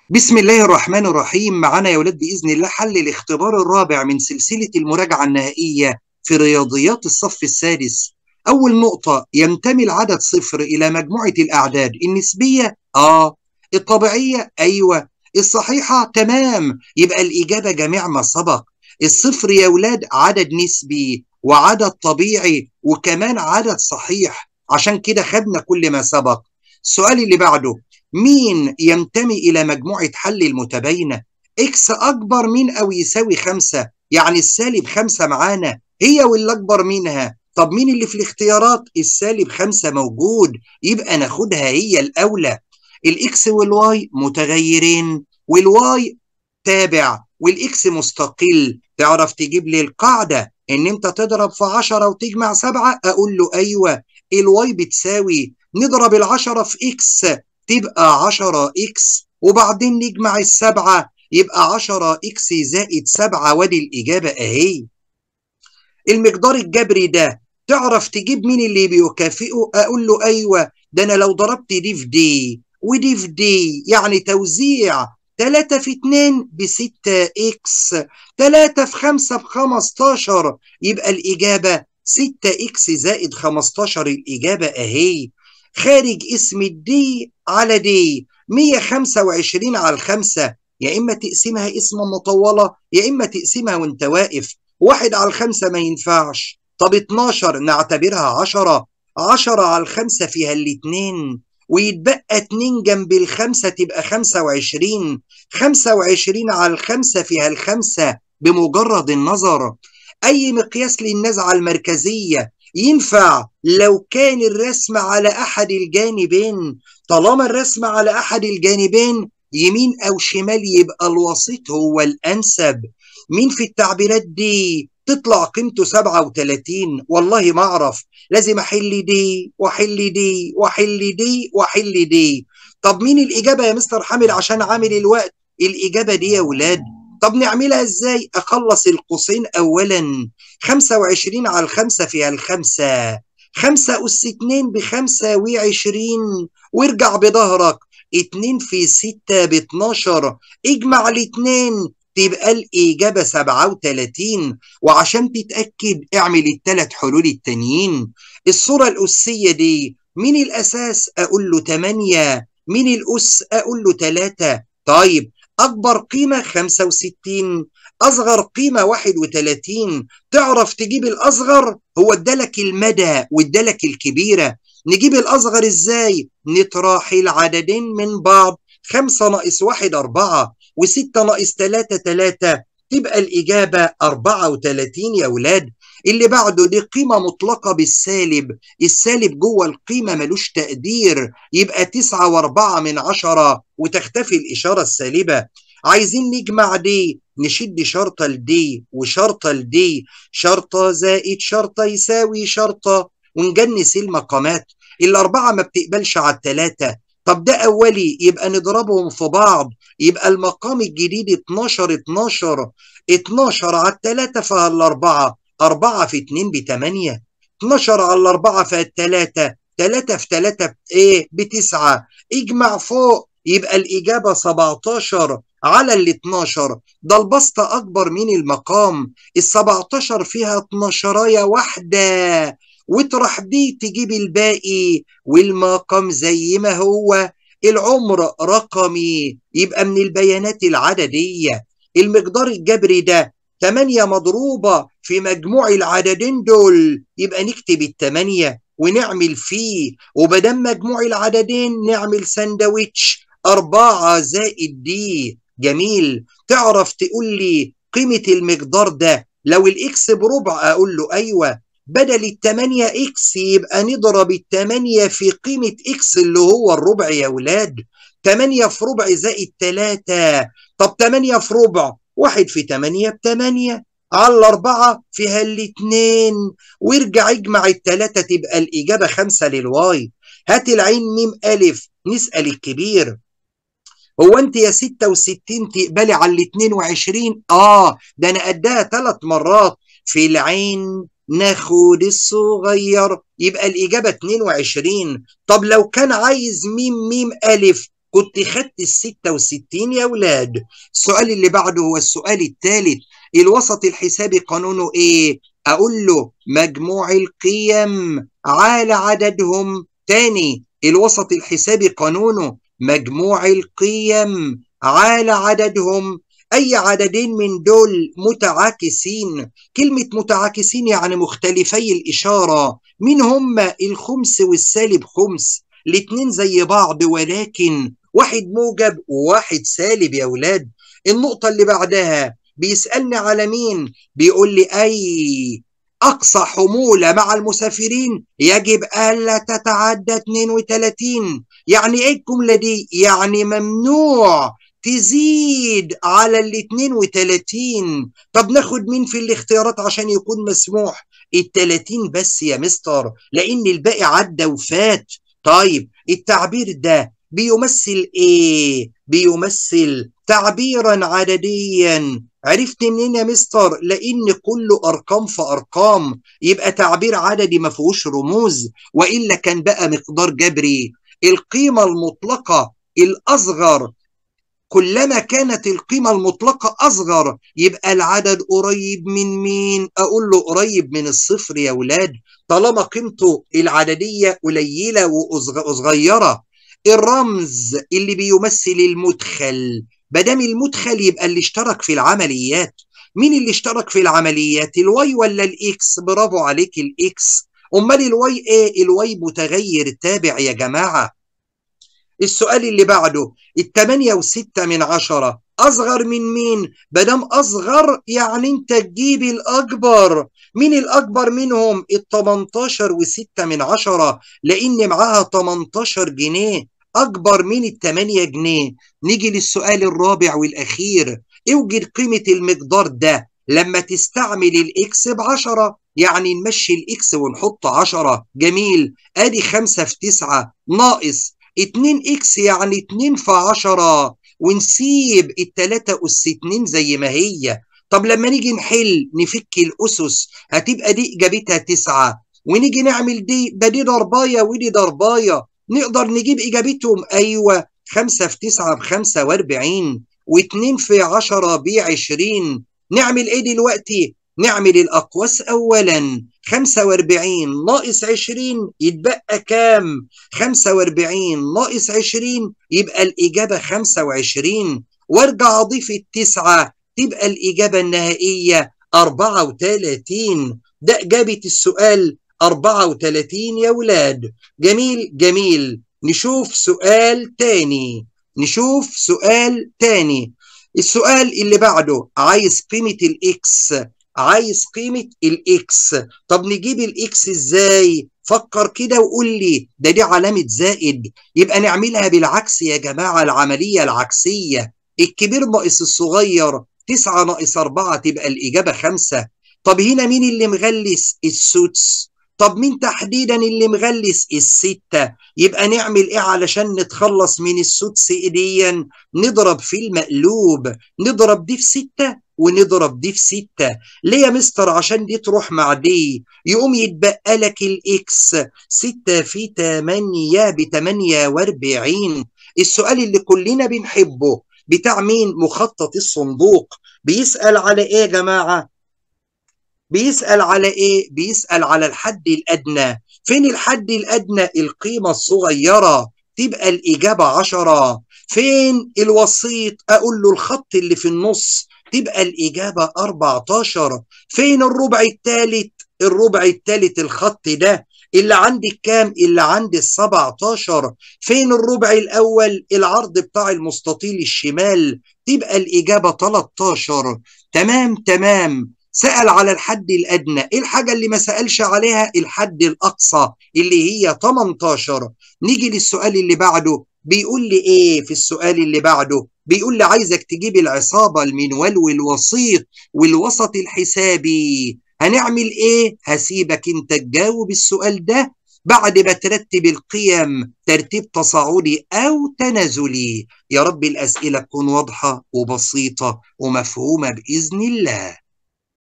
بسم الله الرحمن الرحيم معنا يا ولاد بإذن الله حل الاختبار الرابع من سلسلة المراجعة النهائية في رياضيات الصف السادس أول نقطة ينتمي العدد صفر إلى مجموعة الأعداد النسبية آه الطبيعية أيوة الصحيحة تمام يبقى الإجابة جميع ما سبق الصفر يا ولاد عدد نسبي وعدد طبيعي وكمان عدد صحيح عشان كده خدنا كل ما سبق السؤال اللي بعده مين ينتمي إلى مجموعة حل المتباينة إكس أكبر من أو يساوي خمسة يعني السالب خمسة معانا هي واللي أكبر منها طب مين اللي في الاختيارات السالب خمسة موجود يبقى ناخدها هي الأولى الإكس والواي متغيرين والواي تابع والإكس مستقل تعرف تجيب لي القاعدة إن أنت تضرب في عشرة وتجمع سبعة أقول له أيوة الواي بتساوي نضرب العشرة في إكس تبقى 10 اكس وبعدين نجمع السبعة يبقى 10 اكس زائد 7 وادي الإجابة أهي المقدار الجبري ده تعرف تجيب مين اللي بيكافئه أقول له أيوة ده أنا لو ضربت دي في دي ودي في دي يعني توزيع 3 في 2 ب 6 اكس 3 في 5 ب 15 يبقى الإجابة 6 اكس زائد 15 الإجابة أهي خارج اسم الدي على دي 125 على الخمسة يا إما تقسمها اسم مطولة يا إما تقسمها وانت واقف واحد على الخمسة ما ينفعش طب 12 نعتبرها 10 10 على الخمسة فيها الاتنين ويتبقى اتنين جنب الخمسة تبقى 25 25 على الخمسة فيها الخمسة بمجرد النظر أي مقياس للنزعة المركزية ينفع لو كان الرسم على أحد الجانبين طالما الرسم على أحد الجانبين يمين أو شمال يبقى الوسيط هو الأنسب مين في التعبيرات دي تطلع قيمته 37 والله ما أعرف لازم أحل دي وأحل دي وأحل دي وأحل دي طب مين الإجابة يا مستر حامل عشان عامل الوقت الإجابة دي يا ولاد طب نعملها ازاي اخلص القوسين اولا 25 على الخمسة فيها الخمسة خمسة أس اتنين بخمسة وعشرين وارجع بظهرك اتنين في ستة باتناشر اجمع الاتنين تبقى الإجابة سبعة وتلاتين وعشان تتأكد اعمل التلات حلول التانيين الصورة الأسية دي مين الأساس أقول له تمانية مين الأس أقول له تلاتة طيب أكبر قيمة 65 أصغر قيمة 31 تعرف تجيب الأصغر هو ادالك المدى وادالك الكبيرة نجيب الأصغر إزاي نطرح العددين من بعض 5 ناقص 1 4 و6 ناقص 3 3 تبقى الإجابة 34 يا ولاد اللي بعده دي قيمة مطلقة بالسالب السالب جوه القيمة ملوش تقدير يبقى تسعة واربعة من عشرة وتختفي الإشارة السالبة عايزين نجمع دي نشد شرطة لدي وشرطة لدي شرطة زائد شرطة يساوي شرطة ونجنس المقامات الأربعة ما بتقبلش على التلاتة طب ده أولي يبقى نضربهم في بعض يبقى المقام الجديد 12 12 12 على التلاتة فيها الأربعة أربعة في اتنين بتمانية 12 على الأربعة في التلاتة تلاتة في تلاتة إيه بتسعة اجمع فوق يبقى الإجابة 17 على ال 12 ده البسطة أكبر من المقام ال 17 فيها 12 واحدة واطرح دي تجيب الباقي والمقام زي ما هو العمر رقمي يبقى من البيانات العددية المقدار الجبري ده 8 مضروبة في مجموع العددين دول يبقى نكتب التمانية ونعمل فيه وبدل مجموع العددين نعمل سندوتش أربعة زائد دي جميل تعرف تقول لي قيمة المقدار ده لو الإكس بربع أقول له أيوة بدل التمانية إكس يبقى نضرب التمانية في قيمة إكس اللي هو الربع يا ولاد تمانية في ربع زائد تلاتة طب تمانية في ربع واحد في تمانية بتمانية على الأربعة فيها الاتنين وارجع اجمع التلاتة تبقى الإجابة خمسة للواي هات العين ميم ألف نسأل الكبير هو أنت يا ستة وستين تقبلي على الاتنين وعشرين آه ده أنا قدها تلات مرات في العين ناخد الصغير يبقى الإجابة 22 طب لو كان عايز ميم ميم ألف كنت خدت ال 66 يا ولاد السؤال اللي بعده هو السؤال الثالث الوسط الحسابي قانونه ايه اقول له مجموع القيم على عددهم تاني الوسط الحسابي قانونه مجموع القيم على عددهم أي عددين من دول متعاكسين كلمة متعاكسين يعني مختلفي الإشارة مين هما الخمس والسالب خمس الاتنين زي بعض ولكن واحد موجب وواحد سالب يا ولاد النقطة اللي بعدها بيسألني على مين بيقول لي أي أقصى حمولة مع المسافرين يجب ألا تتعدى 32 يعني إيه الجملة دي؟ يعني ممنوع تزيد على ال 32 طب ناخد مين في الاختيارات عشان يكون مسموح ال 30 بس يا مستر لأن الباقي عدى وفات طيب التعبير ده بيمثل ايه بيمثل تعبيرا عدديا عرفت منين يا مستر لان كله ارقام في ارقام يبقى تعبير عددي ما فيهوش رموز والا كان بقى مقدار جبري القيمه المطلقه الاصغر كلما كانت القيمة المطلقة أصغر يبقى العدد قريب من مين؟ أقول له قريب من الصفر يا ولاد طالما قيمته العددية قليلة وصغيرة الرمز اللي بيمثل المدخل بدام المدخل يبقى اللي اشترك في العمليات مين اللي اشترك في العمليات الواي ولا الاكس برافو عليك الاكس امال الواي ايه الواي متغير تابع يا جماعه السؤال اللي بعده التمانية وستة من عشرة أصغر من مين؟ بدم أصغر يعني أنت تجيب الأكبر مين الأكبر منهم؟ التمنتاشر وستة من عشرة لأن معاها تمنتاشر جنيه أكبر من التمانية جنيه نيجي للسؤال الرابع والأخير اوجد قيمة المقدار ده لما تستعمل الإكس بعشرة يعني نمشي الإكس ونحط عشرة جميل أدي خمسة في تسعة ناقص 2 اكس يعني 2 في 10 ونسيب التلاتة أس 2 زي ما هي طب لما نيجي نحل نفك الأسس هتبقى دي إجابتها 9 ونيجي نعمل دي ده دي ضرباية ودي ضرباية نقدر نجيب إجابتهم أيوة 5 في 9 ب 45 و2 في 10 ب 20 نعمل إيه دلوقتي؟ نعمل الأقواس أولا 45 ناقص 20 يتبقى كام؟ 45 ناقص 20 يبقى الإجابة 25 وارجع أضيف التسعة تبقى الإجابة النهائية 34 ده إجابة السؤال 34 يا ولاد جميل جميل نشوف سؤال تاني نشوف سؤال تاني السؤال اللي بعده عايز قيمة الإكس عايز قيمة الإكس طب نجيب الإكس إزاي فكر كده وقول لي ده دي علامة زائد يبقى نعملها بالعكس يا جماعة العملية العكسية الكبير ناقص الصغير تسعة ناقص أربعة تبقى الإجابة خمسة طب هنا مين اللي مغلس السدس طب مين تحديدا اللي مغلس الستة يبقى نعمل ايه علشان نتخلص من السدس ايديا نضرب في المقلوب نضرب دي في ستة ونضرب دي في ستة ليه يا مستر عشان دي تروح مع دي يقوم يتبقى لك الاكس ستة في تمانية بتمانية واربعين السؤال اللي كلنا بنحبه بتاع مين مخطط الصندوق بيسأل على ايه يا جماعة بيسأل على ايه بيسأل على الحد الأدنى فين الحد الأدنى القيمة الصغيرة تبقى الإجابة عشرة فين الوسيط أقول له الخط اللي في النص تبقى الإجابة 14 فين الربع الثالث الربع الثالث الخط ده اللي عندي كام اللي عندي ال 17 فين الربع الأول العرض بتاع المستطيل الشمال تبقى الإجابة 13 تمام تمام سأل على الحد الأدنى إيه الحاجة اللي ما سألش عليها الحد الأقصى اللي هي 18 نيجي للسؤال اللي بعده بيقول لي إيه في السؤال اللي بعده بيقول لي عايزك تجيب العصابة المنوال والوسيط والوسط الحسابي هنعمل ايه هسيبك انت تجاوب السؤال ده بعد ما ترتب القيم ترتيب تصاعدي او تنازلي يا رب الاسئله تكون واضحه وبسيطه ومفهومه باذن الله